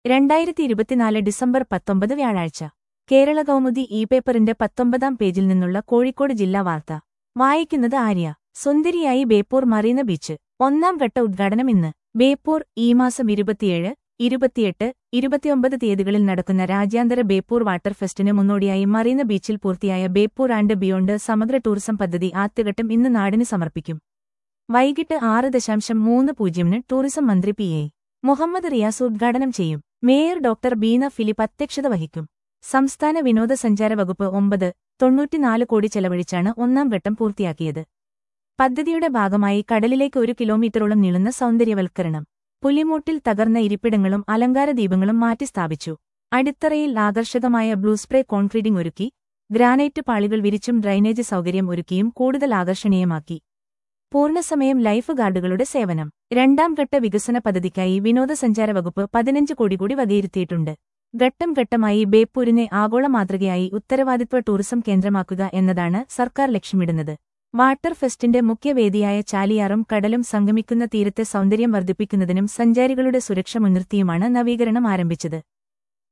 രണ്ടായിരത്തി ഇരുപത്തിനാല് ഡിസംബർ പത്തൊമ്പത് വ്യാഴാഴ്ച കേരള കൗമുദി ഇ പേപ്പറിന്റെ പത്തൊമ്പതാം പേജിൽ നിന്നുള്ള കോഴിക്കോട് ജില്ലാ വാർത്ത വായിക്കുന്നത് ആര്യ സുന്ദരിയായി ബേപ്പൂർ മറീന ബീച്ച് ഒന്നാം ഘട്ട ഉദ്ഘാടനം ഇന്ന് ബേപ്പൂർ ഈ മാസം ഇരുപത്തിയേഴ് ഇരുപത്തിയെട്ട് ഇരുപത്തിയൊമ്പത് തീയതികളിൽ നടക്കുന്ന രാജ്യാന്തര ബേപ്പൂർ വാട്ടർ ഫെസ്റ്റിന് മുന്നോടിയായി മറീന ബീച്ചിൽ പൂർത്തിയായ ബേപ്പൂർ ആൻഡ് ബിയോണ്ട് സമഗ്ര ടൂറിസം പദ്ധതി ആദ്യഘട്ടം ഇന്ന് നാടിന് സമർപ്പിക്കും വൈകിട്ട് ആറ് ദശാംശം മൂന്ന് പൂജ്യമിന് ടൂറിസം മന്ത്രി പി എ മുഹമ്മദ് റിയാസ് ഉദ്ഘാടനം ചെയ്യും മേയർ ഡോക്ടർ ബീന ഫിലിപ്പ് അധ്യക്ഷത വഹിക്കും സംസ്ഥാന വിനോദസഞ്ചാര വകുപ്പ് ഒമ്പത് തൊണ്ണൂറ്റിനാല് കോടി ചെലവഴിച്ചാണ് ഒന്നാം ഘട്ടം പൂർത്തിയാക്കിയത് പദ്ധതിയുടെ ഭാഗമായി കടലിലേക്ക് ഒരു കിലോമീറ്ററോളം നീളുന്ന സൗന്ദര്യവൽക്കരണം പുലിമൂട്ടിൽ തകർന്ന ഇരിപ്പിടങ്ങളും അലങ്കാര ദീപങ്ങളും മാറ്റിസ്ഥാപിച്ചു അടിത്തറയിൽ ആകർഷകമായ ബ്ലൂ സ്പ്രേ കോൺക്രീറ്റിംഗ് ഒരുക്കി ഗ്രാനൈറ്റ് പാളികൾ വിരിച്ചും ഡ്രൈനേജ് സൗകര്യം ഒരുക്കിയും കൂടുതൽ ആകർഷണീയമാക്കി പൂർണ്ണസമയം ലൈഫ് ഗാർഡുകളുടെ സേവനം രണ്ടാം ഘട്ട വികസന പദ്ധതിക്കായി വിനോദസഞ്ചാര വകുപ്പ് പതിനഞ്ച് കോടി കൂടി വകയിരുത്തിയിട്ടുണ്ട് ഘട്ടം ഘട്ടമായി ബേപ്പൂരിനെ ആഗോള മാതൃകയായി ഉത്തരവാദിത്വ ടൂറിസം കേന്ദ്രമാക്കുക എന്നതാണ് സർക്കാർ ലക്ഷ്യമിടുന്നത് വാട്ടർ ഫെസ്റ്റിന്റെ മുഖ്യവേദിയായ ചാലിയാറും കടലും സംഗമിക്കുന്ന തീരത്തെ സൗന്ദര്യം വർദ്ധിപ്പിക്കുന്നതിനും സഞ്ചാരികളുടെ സുരക്ഷ മുൻനിർത്തിയുമാണ് നവീകരണം ആരംഭിച്ചത്